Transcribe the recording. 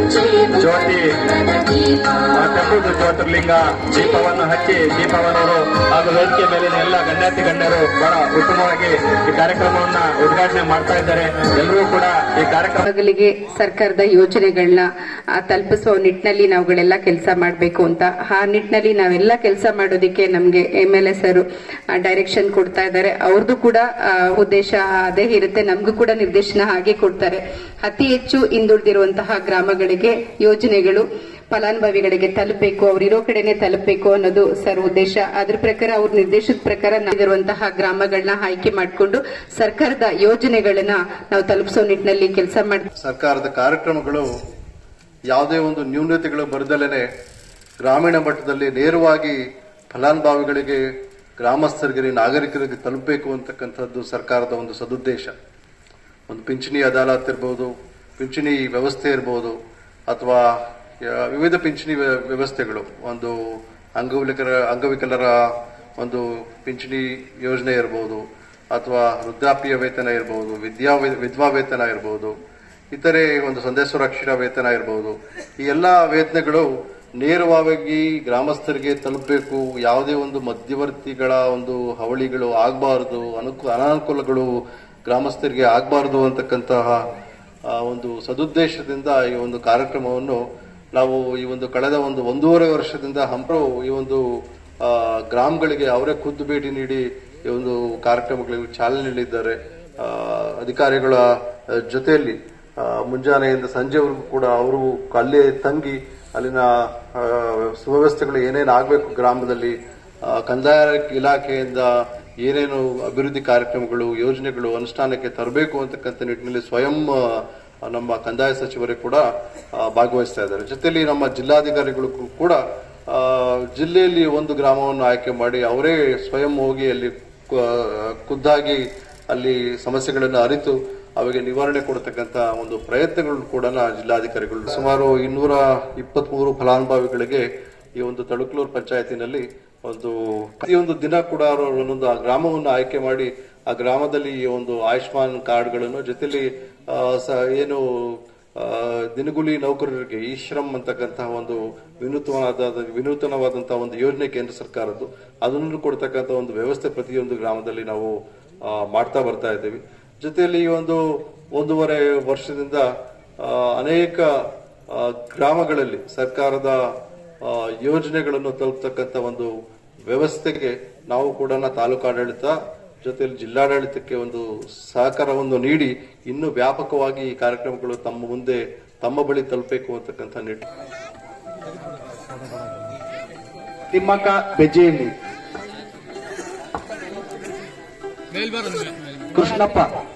ಜ್ಯೋತಿ ಆ ತೆಪ್ಪುದು ಜ್ಯೋತಿರ್ಲಿಂಗ ದೀಪವನ್ನು ಹಚ್ಚಿ ದೀಪವನ್ನವರು ಹಾಗೂ ವೇದಿಕೆ ಮೇಲಿನ ಎಲ್ಲ ಗಣ್ಯಾತಿ ಗಣ್ಯರು ಬಹಳ ಉತ್ತಮವಾಗಿ ಈ ಕಾರ್ಯಕ್ರಮವನ್ನ ಉದ್ಘಾಟನೆ ಮಾಡ್ತಾ ಇದ್ದಾರೆ ಎಲ್ಲರೂ ಕೂಡ ಈ ಕಾರ್ಯಕ್ರಮ ಮಗಳಿಗೆ ಸರ್ಕಾರದ ಯೋಜನೆಗಳನ್ನ ತಲುಪಿಸುವ ನಿಟ್ಟಿನಲ್ಲಿ ನಾವುಗಳೆಲ್ಲ ಕೆಲಸ ಮಾಡಬೇಕು ಅಂತ ಆ ನಿಟ್ಟಿನಲ್ಲಿ ನಾವೆಲ್ಲ ಕೆಲಸ ಮಾಡೋದಕ್ಕೆ ನಮಗೆ M L A sir direction ಕೊಡ್ತಾ ಇದ್ದಾರೆ ಅವ್ರದ್ದು ಕೂಡ ಆ, ಉದ್ದೇಶ ಅದೇ ಇರುತ್ತೆ ನಮಗೂ ಕೂಡ ನಿರ್ದೇಶನ ಹಾಗೆ ಕೊಡ್ತಾರೆ ಅತಿ ಹೆಚ್ಚು ಹಿಂದುಳಿದಿರುವಂತಹ ಗ್ರಾಮಗಳಿಗೆ ಯೋಜನೆಗಳು ಫಲಾನುಭವಿಗಳಿಗೆ ತಲುಪಬೇಕು ಅವ್ರಿರೋ ಕಡೆನೆ ತಲುಪಬೇಕು ಅನ್ನೋದು ಸರ್ ಉದ್ದೇಶ ಅದ್ರ ಪ್ರಕಾರ ಅವ್ರ ನಿರ್ದೇಶದ ಪ್ರಕಾರ ನಾವಿರುವಂತಹ ಗ್ರಾಮಗಳನ್ನ ಆಯ್ಕೆ ಮಾಡಿಕೊಂಡು ಸರ್ಕಾರದ ಯೋಜನೆಗಳನ್ನ ನಾವು ತಲುಪಿಸೋ ನಿಟ್ಟಿನಲ್ಲಿ ಕೆಲಸ ಮಾಡ್ತೀವಿ ಸರ್ಕಾರದ ಕಾರ್ಯಕ್ರಮಗಳು ಯಾವುದೇ ಒಂದು ನ್ಯೂನತೆಗಳು ಬರದಲೇನೆ ಗ್ರಾಮೀಣ ಮಟ್ಟದಲ್ಲಿ ನೇರವಾಗಿ ಫಲಾನುಭವಿಗಳಿಗೆ ಗ್ರಾಮಸ್ಥರಿಗೆ ನಾಗರಿಕರಿಗೆ ತಲುಪಬೇಕು ಅಂತಕ್ಕಂಥದ್ದು ಸರ್ಕಾರದ ಒಂದು ಸದುದ್ದೇಶ ಒಂದು ಪಿಂಚಣಿ ಅದಾಲತ್ ಇರ್ಬೋದು ಪಿಂಚಣಿ ವ್ಯವಸ್ಥೆ ಇರ್ಬೋದು ಅಥವಾ ಯ- ವಿವಿಧ ಪಿಂಚಣಿ ವ್ಯ- ವ್ಯವಸ್ಥೆಗಳು ಒಂದು ಅಂಗವಿಕಲರ ಅಂಗವಿಕಲರ ಒಂದು ಪಿಂಚಣಿ ಯೋಜನೆ ಇರ್ಬೋದು ಅಥವಾ ವೃದ್ಧಾಪ್ಯ ವೇತನ ಇರ್ಬೋದು ವಿದ್ಯಾ ವಿಧವಾ ವೇತನ ಇರ್ಬೋದು ಇತರೆ ಒಂದು ಸಂದೇಶ ಸುರಕ್ಷಾ ವೇತನ ಇರ್ಬೋದು ಈ ಎಲ್ಲ ವೇತನಗಳು ನೇರವಾಗಿ ಗ್ರಾಮಸ್ಥರಿಗೆ ತಲುಪಬೇಕು ಯಾವುದೇ ಒಂದು ಮಧ್ಯವರ್ತಿಗಳ ಒಂದು ಹವಳಿಗಳು ಆಗಬಾರದು ಅನುಕೂ ಅನಾನುಕೂಲಗಳು ಗ್ರಾಮಸ್ಥರಿಗೆ ಆಗಬಾರದು ಅಂತಕ್ಕಂತಹ ಆ, ಒಂದು ಸದುದ್ದೇಶದಿಂದ ಈ ಒಂದು ಕಾರ್ಯಕ್ರಮವನ್ನು ನಾವು ಈ ಒಂದು ಕಳೆದ ಒಂದು ಒಂದೂವರೆ ವರ್ಷದಿಂದ ಹಂಪರು ಈ ಒಂದು ಆ, ಗ್ರಾಮಗಳಿಗೆ ಅವರೇ ಖುದ್ದು ಭೇಟಿ ನೀಡಿ ಈ ಒಂದು ಕಾರ್ಯಕ್ರಮಗಳಿಗೆ ಚಾಲನೆ ನೀಡಿದ್ದಾರೆ ಆ, ಅಧಿಕಾರಿಗಳ ಆ, ಜೊತೆಯಲ್ಲಿ ಆ, ಮುಂಜಾನೆಯಿಂದ ಸಂಜೆವರೆಗೂ ಕೂಡ ಅವರು ಅಲ್ಲೇ ತಂಗಿ ಅಲ್ಲಿನ ಆ, ಸುವ್ಯವಸ್ಥೆಗಳು ಏನೇನು ಆಗಬೇಕು ಗ್ರಾಮದಲ್ಲಿ ಆ, ಕಂದಾಯ ಇಲಾಖೆಯಿಂದ ಏನೇನು ಅಭಿವೃದ್ಧಿ ಕಾರ್ಯಕ್ರಮಗಳು ಯೋಜನೆಗಳು ಅನುಷ್ಠಾನಕ್ಕೆ ತರಬೇಕು ಅಂತಕ್ಕಂಥ ನಿಟ್ಟಿನಲ್ಲಿ ಸ್ವಯಂ ಆ, ನಮ್ಮ ಕಂದಾಯ ಸಚಿವರೇ ಕೂಡ ಆ, ಭಾಗವಹಿಸ್ತಾ ಇದ್ದಾರೆ ಜೊತೆಯಲ್ಲಿ ನಮ್ಮ ಜಿಲ್ಲಾಧಿಕಾರಿಗಳು ಕೂಡ ಆ, ಜಿಲ್ಲೆಯಲ್ಲಿ ಒಂದು ಗ್ರಾಮವನ್ನು ಆಯ್ಕೆ ಮಾಡಿ ಅವರೇ ಸ್ವಯಂ ಹೋಗಿ ಅಲ್ಲಿ ಕು- ಖುದ್ದಾಗಿ ಅಲ್ಲಿ ಸಮಸ್ಯೆಗಳನ್ನು ಅರಿತು ಅವಿಗೆ ನಿವಾರಣೆ ಕೊಡತಕ್ಕಂತ ಒಂದು ಪ್ರಯತ್ನಗಳನ್ನು ಕೂಡ ಜಿಲ್ಲಾಧಿಕಾರಿಗಳು ಸುಮಾರು ಇನ್ನೂರ ಇಪ್ಪತ್ಮೂರು ಫಲಾನುಭವಿಗಳಿಗೆ ಈ ಒಂದು ತಳುಕಲೂರು ಪಂಚಾಯತಿನಲ್ಲಿ ಒಂದು ಪ್ರತಿಯೊಂದು ದಿನ ಕೂಡ ಅವರು ಒಂದೊಂದು ಆ ಗ್ರಾಮವನ್ನು ಆಯ್ಕೆ ಮಾಡಿ ಆ ಗ್ರಾಮದಲ್ಲಿ ಈ ಒಂದು ಆಯುಷ್ಮಾನ್ ಕಾರ್ಡ್ಗಳನ್ನು ಜೊತೆಲಿ ಆ, ಸ- ಏನು ಆ, ದಿನಗೂಲಿ ನೌಕರರಿಗೆ ಈ ಶ್ರಮ್ ಅಂತಕ್ಕಂತಹ ಒಂದು ವಿನೂತನವಾದ ವಿನೂತನವಾದಂತಹ ಒಂದು ಯೋಜನೆ ಕೇಂದ್ರ ಸರ್ಕಾರದ್ದು ಅದನ್ನು ಕೊಡ್ತಕ್ಕಂಥ ಒಂದು ವ್ಯವಸ್ಥೆ ಪ್ರತಿಯೊಂದು ಗ್ರಾಮದಲ್ಲಿ ನಾವು ಆ, ಮಾಡ್ತಾ ಬರ್ತಾ ಇದ್ದೀವಿ ಜೊತೆಯಲ್ಲಿ ಈ ಒಂದು ಒಂದೂವರೆ ವರ್ಷದಿಂದ ಆ, ಅನೇಕ ಆ, ಗ್ರಾಮಗಳಲ್ಲಿ ಸರ್ಕಾರದ ಆ, ಯೋಜನೆಗಳನ್ನು ತಲುಪತಕ್ಕಂಥ ಒಂದು ವ್ಯವಸ್ಥೆಗೆ ನಾವು ಕೂಡ ತಾಲೂಕಾಡಳಿತ ಜೊತೆಯಲ್ಲಿ ಜಿಲ್ಲಾಡಳಿತಕ್ಕೆ ಒಂದು ಸಹಕಾರವನ್ನು ನೀಡಿ ಇನ್ನೂ ವ್ಯಾಪಕವಾಗಿ ಈ ಕಾರ್ಯಕ್ರಮಗಳು ತಮ್ಮ ಮುಂದೆ ತಮ್ಮ ಬಳಿ ತಲುಪಬೇಕು ಅಂತಕ್ಕಂಥ ನಿಟ್ಟಿನಲ್ಲಿ ತಿಮ್ಮಕ್ಕ ಬೆಜ್ಜಿಯಲ್ಲಿ ಕೃಷ್ಣಪ್ಪ